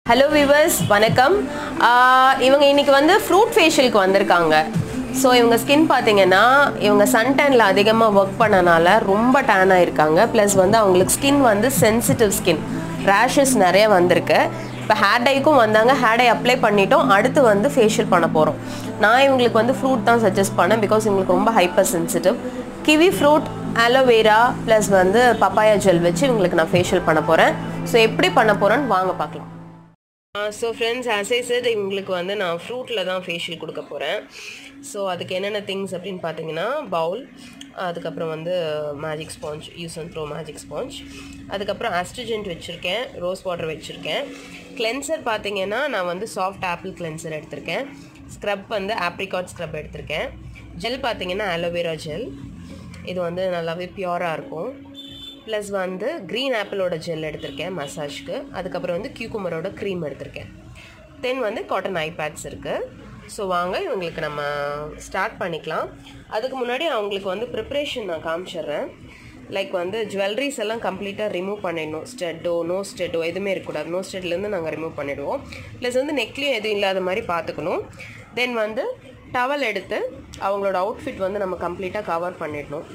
hello viewers வணக்கம் ஆஹ் இவங்க இன்னைக்கு வந்து ஃப்ரூட் ஃபேஷியலுக்கு வந்திருக்காங்க ஸோ இவங்க ஸ்கின் பார்த்தீங்கன்னா இவங்க சன்டேனில் அதிகமாக ஒர்க் பண்ணனால ரொம்ப டேன் ஆயிருக்காங்க ப்ளஸ் வந்து அவங்களுக்கு ஸ்கின் வந்து சென்சிட்டிவ் ஸ்கின் ரேஷஸ் நிறைய வந்திருக்கு இப்போ ஹேர் டைக்கும் வந்தாங்க ஹேர் டை அப்ளை பண்ணிட்டோம் அடுத்து வந்து ஃபேஷியல் பண்ண போகிறோம் நான் இவங்களுக்கு வந்து ஃப்ரூட் தான் சஜஸ்ட் பண்ணேன் பிகாஸ் இவங்களுக்கு ரொம்ப hyper sensitive kiwi fruit aloe vera plus வந்து பப்பாயா ஜெல் வச்சு இவங்களுக்கு நான் ஃபேஷியல் பண்ண போகிறேன் ஸோ எப்படி பண்ண போகிறேன்னு வாங்க பார்க்கலாம் so friends as I said இவங்களுக்கு வந்து நான் ஃப்ரூட்டில் தான் ஃபேஷியல் கொடுக்க போகிறேன் ஸோ அதுக்கு என்னென்ன திங்ஸ் அப்படின்னு பார்த்தீங்கன்னா பவுல் அதுக்கப்புறம் வந்து magic sponge use and throw magic sponge அதுக்கப்புறம் ஆஸ்ட்ரிஜென்ட் வச்சுருக்கேன் ரோஸ் வாட்டர் வச்சுருக்கேன் கிளென்சர் பார்த்தீங்கன்னா நான் வந்து சாஃப்ட் ஆப்பிள் கிளென்சர் எடுத்திருக்கேன் ஸ்க்ரப் வந்து ஆப்ரிகாட் ஸ்க்ரப் எடுத்திருக்கேன் ஜெல் பார்த்தீங்கன்னா ஆலோவேரா ஜெல் இது வந்து நல்லாவே பியூராக இருக்கும் ப்ளஸ் வந்து க்ரீன் ஆப்பிளோட ஜெல் எடுத்திருக்கேன் மசாஜ்க்கு அதுக்கப்புறம் வந்து கியூக்குமரோட க்ரீம் எடுத்திருக்கேன் தென் வந்து காட்டன் ஐபேட்ஸ் இருக்குது ஸோ வாங்க இவங்களுக்கு நம்ம ஸ்டார்ட் பண்ணிக்கலாம் அதுக்கு முன்னாடி அவங்களுக்கு வந்து ப்ரிப்ரேஷன் நான் காமிச்சிடுறேன் லைக் வந்து ஜுவல்லரிஸ் எல்லாம் கம்ப்ளீட்டாக ரிமூவ் பண்ணிடணும் ஸ்டெட்டோ நோ ஸ்டெட்டோ எதுவுமே இருக்கக்கூடாது நோ ஸ்டெட்லேருந்து நாங்கள் ரிமூவ் பண்ணிடுவோம் ப்ளஸ் வந்து நெக்லேயும் எதுவும் இல்லாத மாதிரி பார்த்துக்கணும் தென் வந்து டவல் எடுத்து அவங்களோட அவுட்ஃபிட் வந்து நம்ம கம்ப்ளீட்டாக கவர் பண்ணிடணும்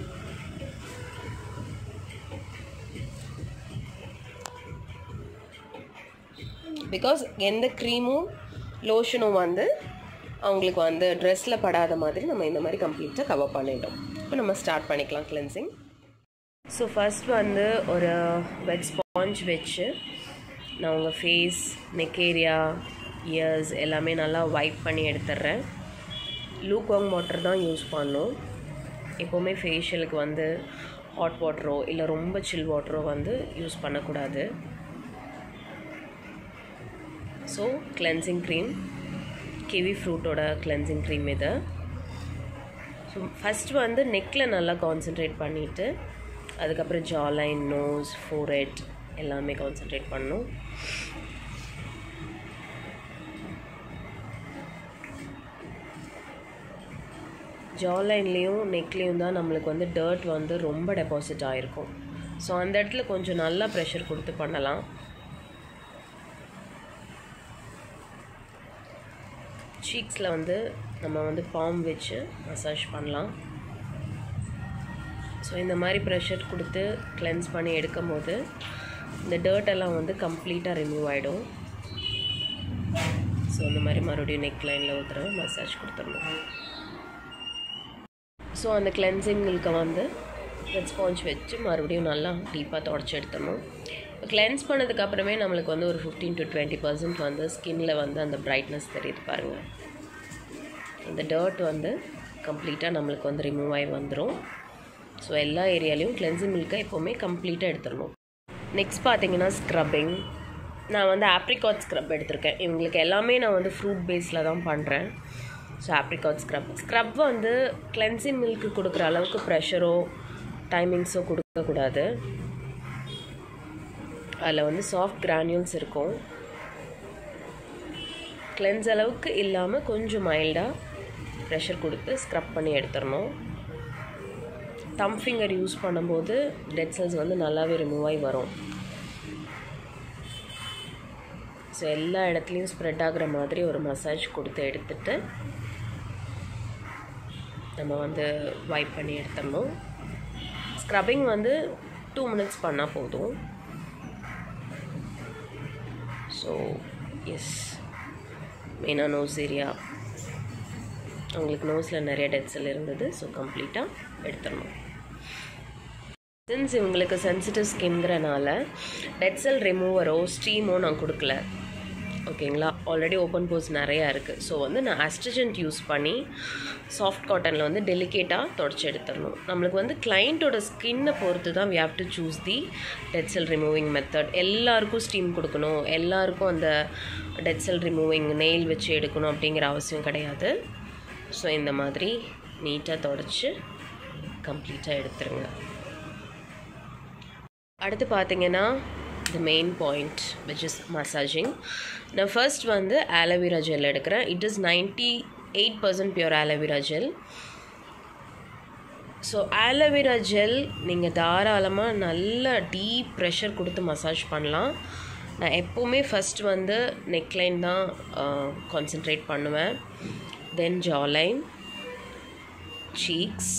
பிகாஸ் எந்த க்ரீமும் லோஷனும் வந்து அவங்களுக்கு வந்து ட்ரெஸ்ஸில் படாத மாதிரி நம்ம இந்த மாதிரி கம்ப்ளீட்டாக கவர் பண்ணிட்டோம் இப்போ நம்ம ஸ்டார்ட் பண்ணிக்கலாம் கிளென்சிங் ஸோ ஃபஸ்ட் வந்து ஒரு வெட் ஸ்பாஞ்ச் வச்சு நான் உங்கள் ஃபேஸ் நெக் ஏரியா இயர்ஸ் எல்லாமே நல்லா வைப் பண்ணி எடுத்துடுறேன் லூக் வாங் வாட்டர் தான் யூஸ் பண்ணணும் எப்போவுமே ஃபேஷியலுக்கு வந்து ஹாட் வாட்டரோ இல்லை ரொம்ப சில் வாட்டரோ வந்து யூஸ் பண்ணக்கூடாது ஸோ கிளென்சிங் க்ரீம் கிவி ஃப்ரூட்டோட கிளென்சிங் க்ரீம் இது ஸோ ஃபஸ்ட் வந்து நெக்கில் நல்லா கான்சென்ட்ரேட் பண்ணிவிட்டு அதுக்கப்புறம் ஜாலைன் நோஸ் ஃபோரெட் எல்லாமே கான்சென்ட்ரேட் பண்ணணும் ஜாலைன்லேயும் நெக்லேயும் தான் நம்மளுக்கு வந்து டர்ட் வந்து ரொம்ப டெபாசிட் ஆகிருக்கும் ஸோ அந்த இடத்துல கொஞ்சம் நல்லா ப்ரெஷர் கொடுத்து பண்ணலாம் சீக்ஸில் வந்து நம்ம வந்து பாம் வச்சு மசாஜ் பண்ணலாம் ஸோ இந்த மாதிரி ப்ரெஷர் கொடுத்து கிளென்ஸ் பண்ணி எடுக்கும் போது இந்த டர்ட் எல்லாம் வந்து கம்ப்ளீட்டாக ரிமூவ் ஆகிடும் ஸோ இந்த மாதிரி மறுபடியும் நெக் லைனில் ஒரு தடவை மசாஜ் கொடுத்துடணும் ஸோ அந்த கிளென்சிங்களுக்கு வந்து ரெட் ஸ்பாஞ்ச் வச்சு மறுபடியும் நல்லா டீப்பாக தொடச்சி எடுத்துடணும் கிளென்ஸ் பண்ணதுக்கு அப்புறமே நம்மளுக்கு வந்து ஒரு ஃபிஃப்டீன் டு டுவெண்ட்டி பர்சன்ட் வந்து ஸ்கின்ல வந்து அந்த பிரைட்னஸ் தெரியுது பாருங்கள் இந்த டர்ட் வந்து கம்ப்ளீட்டாக நம்மளுக்கு வந்து ரிமூவ் ஆகி வந்துடும் ஸோ எல்லா ஏரியாலையும் கிளென்சிங் மில்கை எப்போவுமே கம்ப்ளீட்டாக எடுத்துடணும் நெக்ஸ்ட் பார்த்தீங்கன்னா ஸ்க்ரப்பிங் நான் வந்து ஆப்ரிகாட் ஸ்க்ரப் எடுத்திருக்கேன் இவங்களுக்கு எல்லாமே நான் வந்து ஃப்ரூட் பேஸில் தான் பண்ணுறேன் ஸோ ஆப்ரிகாட் ஸ்க்ரப் ஸ்க்ரப் வந்து கிளென்சிங் மில்க்கு கொடுக்குற அளவுக்கு ப்ரெஷரோ டைமிங்ஸோ கொடுக்கக்கூடாது அதில் வந்து சாஃப்ட் கிரானியூல்ஸ் இருக்கும் கிளென்ஸ் அளவுக்கு இல்லாமல் கொஞ்சம் மைல்டாக ப்ரெஷர் கொடுத்து ஸ்க்ரப் பண்ணி எடுத்துடணும் தம் ஃபிங்கர் யூஸ் பண்ணும்போது டெட் செல்ஸ் வந்து நல்லாவே ரிமூவ் ஆகி வரும் ஸோ எல்லா இடத்துலையும் ஸ்ப்ரெட் ஆகிற மாதிரி ஒரு மசாஜ் கொடுத்து எடுத்துட்டு நம்ம வந்து வைப் பண்ணி எடுத்துடணும் ஸ்க்ரப்பிங் வந்து டூ மினிட்ஸ் பண்ணால் போதும் ஸோ எஸ் மெயினாக நோஸ் ஏரியா அவங்களுக்கு நோஸில் நிறைய டெட் செல் இருந்தது ஸோ கம்ப்ளீட்டாக எடுத்துடணும் சின்ஸ் இவங்களுக்கு சென்சிட்டிவ் ஸ்கின்கிறனால டெட் செல் ரிமூவரோ ஸ்டீமோ நான் கொடுக்கல ஓகேங்களா ஆல்ரெடி ஓப்பன் போஸ் நிறையா இருக்குது ஸோ வந்து நான் அஸ்ட்ரிஜென்ட் யூஸ் பண்ணி சாஃப்ட் காட்டனில் வந்து டெலிகேட்டாக தொடச்சி எடுத்துடணும் நம்மளுக்கு வந்து கிளைண்ட்டோட ஸ்கின்னை பொறுத்து தான் we have to choose the dead cell removing method எல்லாருக்கும் ஸ்டீம் கொடுக்கணும் எல்லாருக்கும் அந்த டெட் செல் ரிமூவிங் நெயில் வச்சு எடுக்கணும் அப்படிங்கிற அவசியம் கிடையாது ஸோ இந்த மாதிரி நீட்டாக தொடச்சி கம்ப்ளீட்டாக எடுத்துருங்க அடுத்து பார்த்தீங்கன்னா the main point which is massaging நான் ஃபர்ஸ்ட் வந்து ஆலோவேரா ஜெல் எடுக்கிறேன் it is ninety eight percent pure aloe vera gel so aloe vera gel நீங்கள் தாராளமாக நல்ல டீப் ப்ரெஷர் கொடுத்து மசாஜ் பண்ணலாம் நான் எப்போவுமே ஃபஸ்ட் வந்து நெக்லைன் தான் கான்சென்ட்ரேட் பண்ணுவேன் then jawline cheeks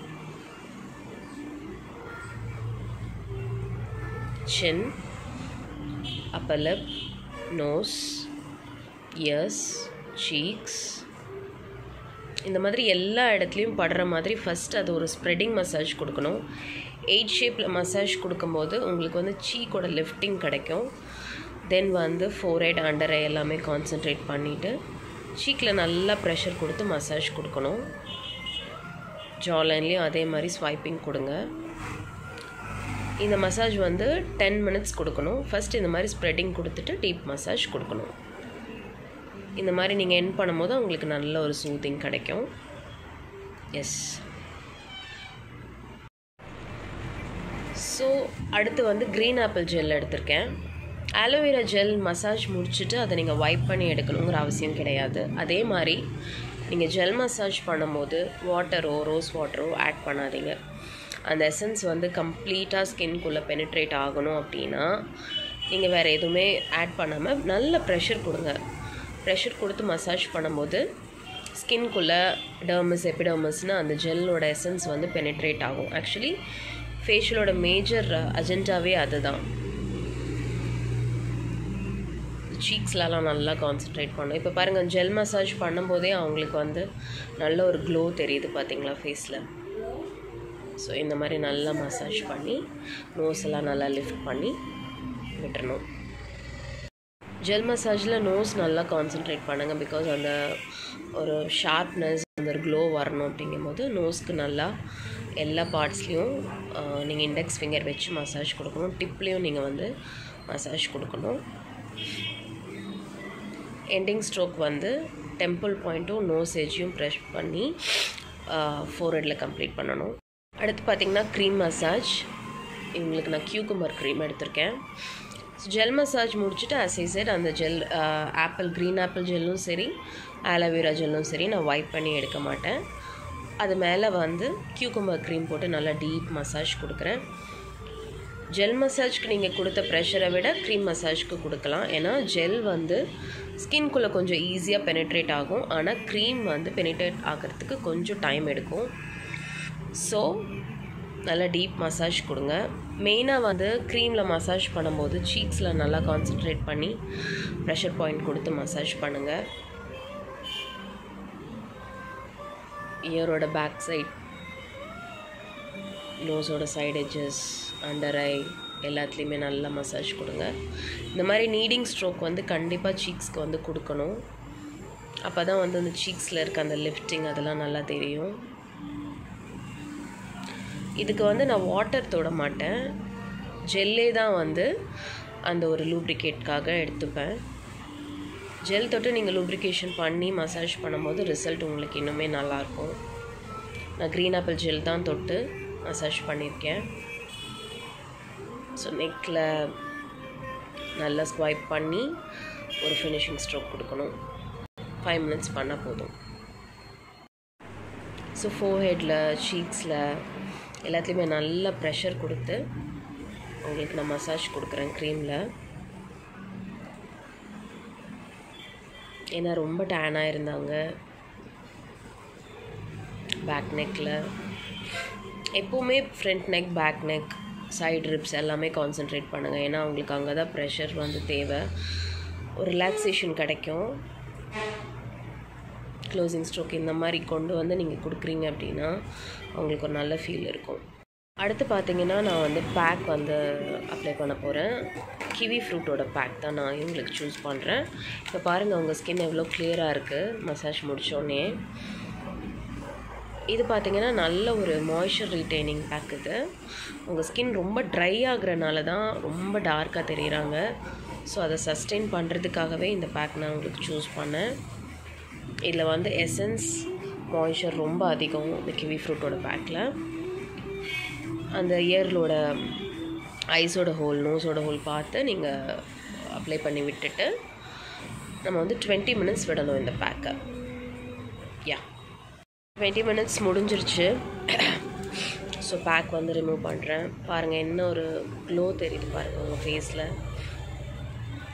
chin, upper lip, nose, ears, cheeks இந்த மாதிரி எல்லா இடத்துலையும் படுற மாதிரி ஃபஸ்ட் அது ஒரு ஸ்ப்ரெடிங் மசாஜ் கொடுக்கணும் எயிட் ஷேப்பில் மசாஜ் கொடுக்கும்போது உங்களுக்கு வந்து சீக்கோட லிஃப்டிங் கிடைக்கும் தென் வந்து ஃபோர்ஹெட் அண்டர் ஐ எல்லாமே கான்சென்ட்ரேட் பண்ணிவிட்டு சீக்கில் நல்லா ப்ரெஷர் கொடுத்து மசாஜ் கொடுக்கணும் ஜாலைன்லேயும் அதே மாதிரி ஸ்வைப்பிங் கொடுங்க இந்த மசாஜ் வந்து டென் மினிட்ஸ் கொடுக்கணும் ஃபஸ்ட் இந்த மாதிரி ஸ்ப்ரெட்டிங் கொடுத்துட்டு டீப் மசாஜ் கொடுக்கணும் இந்த மாதிரி நீங்கள் என் பண்ணும்போது உங்களுக்கு நல்ல ஒரு சூத்திங் கிடைக்கும் எஸ் ஸோ அடுத்து வந்து க்ரீன் ஆப்பிள் ஜெல் எடுத்திருக்கேன் ஆலோவேரா ஜெல் மசாஜ் முடிச்சுட்டு அதை நீங்கள் வைப் பண்ணி எடுக்கணுங்கிற அவசியம் கிடையாது அதே மாதிரி நீங்கள் ஜெல் மசாஜ் பண்ணும்போது வாட்டரோ ரோஸ் வாட்டரோ ஆட் பண்ணாதீங்க அந்த எசன்ஸ் வந்து கம்ப்ளீட்டாக ஸ்கின்குள்ளே பெனிட்ரேட் ஆகணும் அப்படின்னா நீங்கள் வேறு எதுவுமே ஆட் பண்ணாமல் நல்ல ப்ரெஷர் கொடுங்க ப்ரெஷர் கொடுத்து மசாஜ் பண்ணும்போது ஸ்கின்குள்ளே டர்மஸ் எபிடர்மஸ்னு அந்த ஜெல்லோட எசன்ஸ் வந்து பெனிட்ரேட் ஆகும் ஆக்சுவலி ஃபேஷியலோட மேஜர் அஜெண்டாவே அதுதான் சீக்ஸ்லலாம் நல்லா கான்சென்ட்ரேட் பண்ணும் இப்போ பாருங்கள் ஜெல் மசாஜ் பண்ணும்போதே அவங்களுக்கு வந்து நல்ல ஒரு க்ளோ தெரியுது பார்த்தீங்களா ஃபேஸில் ஸோ இந்த மாதிரி நல்லா மசாஜ் பண்ணி நோஸ் எல்லாம் நல்லா லிஃப்ட் பண்ணி விட்டுறணும் ஜெல் மசாஜில் நோஸ் நல்லா கான்சென்ட்ரேட் பண்ணுங்கள் பிகாஸ் அந்த ஒரு ஷார்ப்னஸ் அந்த ஒரு க்ளோ வரணும் அப்படிங்கும்போது நோஸ்க்கு நல்லா எல்லா பார்ட்ஸ்லேயும் நீங்கள் இண்டெக்ஸ் ஃபிங்கர் வச்சு மசாஜ் கொடுக்கணும் டிப்லேயும் நீங்கள் வந்து மசாஜ் கொடுக்கணும் எண்டிங் ஸ்ட்ரோக் வந்து டெம்பிள் பாயிண்ட்டும் நோஸ் ஏஜையும் ப்ரெஷ் பண்ணி ஃபோர்ஹெட்டில் கம்ப்ளீட் பண்ணணும் அடுத்து பார்த்திங்கன்னா க்ரீம் மசாஜ் இவங்களுக்கு நான் கியூகும்பர் க்ரீம் எடுத்திருக்கேன் ஜெல் மசாஜ் முடிச்சுட்டு அசைசர் அந்த ஜெல் ஆப்பிள் க்ரீன் ஆப்பிள் ஜெல்லும் சரி ஆலோவேரா ஜெல்லும் சரி நான் வைப் பண்ணி எடுக்க மாட்டேன் அது மேலே வந்து கியூகும்பர் க்ரீம் போட்டு நல்லா டீப் மசாஜ் கொடுக்குறேன் ஜெல் மசாஜ்க்கு நீங்கள் கொடுத்த ப்ரெஷரை விட க்ரீம் மசாஜ்க்கு கொடுக்கலாம் ஏன்னா ஜெல் வந்து ஸ்கின்குள்ளே கொஞ்சம் ஈஸியாக பெனிட்ரேட் ஆகும் ஆனால் க்ரீம் வந்து பெனிட்ரேட் ஆகிறதுக்கு கொஞ்சம் டைம் எடுக்கும் ஸோ நல்லா டீப் மசாஜ் கொடுங்க மெயினாக வந்து க்ரீமில் மசாஜ் பண்ணும்போது சீக்ஸில் நல்லா கான்சென்ட்ரேட் பண்ணி ப்ரெஷர் பாயிண்ட் கொடுத்து மசாஜ் பண்ணுங்கள் இயரோட பேக் சைட் நோஸோட சைட் எட்ஜஸ் அண்டர் ஐ எல்லாத்துலேயுமே நல்லா மசாஜ் கொடுங்க இந்த மாதிரி நீடிங் ஸ்ட்ரோக் வந்து கண்டிப்பாக சீக்ஸ்க்கு வந்து கொடுக்கணும் அப்போ தான் வந்து அந்த சீக்ஸில் இருக்க அந்த லிஃப்டிங் அதெல்லாம் நல்லா தெரியும் இதுக்கு வந்து நான் வாட்டர் தொட மாட்டேன் ஜெல்லே தான் வந்து அந்த ஒரு லூப்ரிகேட்காக எடுத்துப்பேன் ஜெல் தொட்டு நீங்கள் லூப்ரிகேஷன் பண்ணி மசாஜ் பண்ணும்போது ரிசல்ட் உங்களுக்கு இன்னுமே நல்லாயிருக்கும் நான் க்ரீன் ஆப்பிள் ஜெல் தான் தொட்டு மசாஜ் பண்ணியிருக்கேன் ஸோ நெக்கில் நல்லா ஸ்வைப் பண்ணி ஒரு ஃபினிஷிங் ஸ்ட்ரோக் கொடுக்கணும் ஃபைவ் மினிட்ஸ் பண்ணால் போதும் ஸோ ஃபோர்ஹெட்டில் சீக்ஸில் எல்லாத்துலேயுமே நல்ல ப்ரெஷர் கொடுத்து உங்களுக்கு நான் மசாஜ் கொடுக்குறேன் க்ரீமில் ஏன்னா ரொம்ப டேனாக இருந்தாங்க பேக் நெக்கில் எப்போவுமே front neck back neck side ribs எல்லாமே கான்சென்ட்ரேட் பண்ணுங்கள் ஏன்னா அவங்களுக்கு அங்கே தான் ப்ரெஷர் வந்து தேவை ஒரு ரிலாக்ஸேஷன் கிடைக்கும் க்ளோசிங் ஸ்ட்ரோக் இந்த மாதிரி கொண்டு வந்து நீங்கள் கொடுக்குறீங்க அப்படின்னா அவங்களுக்கு ஒரு நல்ல ஃபீல் இருக்கும் அடுத்து பார்த்தீங்கன்னா நான் வந்து பேக் வந்து அப்ளை பண்ண போகிறேன் கிவி ஃப்ரூட்டோட பேக் தான் நான் இவங்களுக்கு சூஸ் பண்ணுறேன் இப்போ பாருங்கள் உங்கள் ஸ்கின் எவ்வளோ கிளியராக இருக்குது மசாஜ் முடித்தோடனே இது பார்த்தீங்கன்னா நல்ல ஒரு மாய்ஸ்சர் ரீட்டைனிங் பேக் இது உங்கள் ஸ்கின் ரொம்ப ட்ரை ஆகுறனால தான் ரொம்ப டார்க்காக தெரியுறாங்க ஸோ அதை சஸ்டெயின் பண்ணுறதுக்காகவே இந்த பேக் நான் உங்களுக்கு சூஸ் பண்ணேன் இதில் வந்து எசன்ஸ் மாய்ஸ்சர் ரொம்ப அதிகம் இந்த கிவி ஃப்ரூட்டோட பேக்கில் அந்த இயர்லோட ஐஸோட ஹோல் நோஸோட ஹோல் பார்த்து நீங்கள் அப்ளை பண்ணி விட்டுட்டு நம்ம வந்து டுவெண்ட்டி மினிட்ஸ் விடணும் இந்த பேக்கை யா டுவெண்ட்டி மினிட்ஸ் முடிஞ்சிருச்சு ஸோ பேக் வந்து ரிமூவ் பண்ணுறேன் பாருங்கள் என்ன ஒரு க்ளோ தெரியுது பாருங்கள் உங்கள் ஃபேஸில்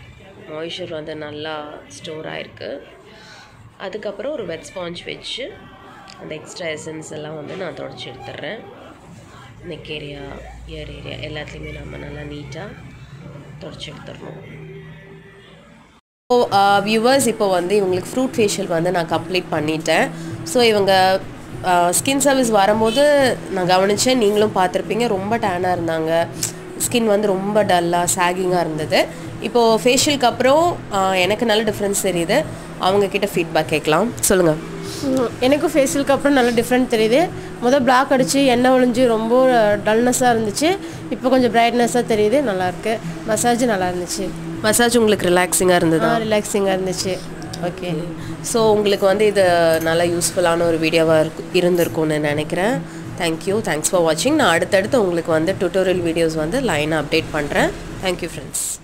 மாய்ஸ்சர் வந்து நல்லா ஸ்டோர் ஆயிருக்கு அதுக்கப்புறம் ஒரு வெட் ஸ்பாஞ்ச் வச்சு அந்த எக்ஸ்ட்ரா எசன்ஸ் எல்லாம் வந்து நான் தொடச்சி எடுத்துடுறேன் நெக் ஏரியா இயர் ஏரியா எல்லாத்துலேயுமே நம்ம நல்லா நீட்டாக தொடச்சி எடுத்துடணும் ஸோ வியூவர்ஸ் இப்போ வந்து இவங்களுக்கு ஃப்ரூட் ஃபேஷியல் வந்து நான் கம்ப்ளீட் பண்ணிட்டேன் ஸோ இவங்க ஸ்கின் சர்வீஸ் வரும்போது நான் கவனித்தேன் நீங்களும் பார்த்துருப்பீங்க ரொம்ப டேனாக இருந்தாங்க ஸ்கின் வந்து ரொம்ப டல்லாக சாகிங்காக இருந்தது இப்போது ஃபேஷியலுக்கு அப்புறம் ஆஹ், எனக்கு நல்ல டிஃப்ரென்ஸ் தெரியுது அவங்கக்கிட்ட ஃபீட்பேக் கேட்கலாம் சொல்லுங்கள் ம், எனக்கும் ஃபேஷியலுக்கு அப்புறம் நல்லா டிஃப்ரெண்ட் தெரியுது முதல் பிளாக் அடித்து எண்ணெய் ஒழிஞ்சு ரொம்ப டல்னஸாக இருந்துச்சு இப்போ கொஞ்சம் பிரைட்னஸாக தெரியுது நல்லாயிருக்கு மசாஜ் நல்லா இருந்துச்சு மசாஜ் உங்களுக்கு ரிலாக்ஸிங்காக இருந்ததா ரிலாக்ஸிங்காக இருந்துச்சு ஓகே ஸோ உங்களுக்கு வந்து இது நல்லா யூஸ்ஃபுல்லான ஒரு வீடியோவாக இருக்கு இருந்திருக்கும்னு நினைக்கிறேன் தேங்க்யூ தேங்க்ஸ் ஃபார் வாட்சிங் நான் அடுத்தடுத்து உங்களுக்கு வந்து டுட்டோரியல் வீடியோஸ் வந்து லைனாக அப்டேட் பண்ணுறேன் தேங்க்யூ ஃப்ரெண்ட்ஸ்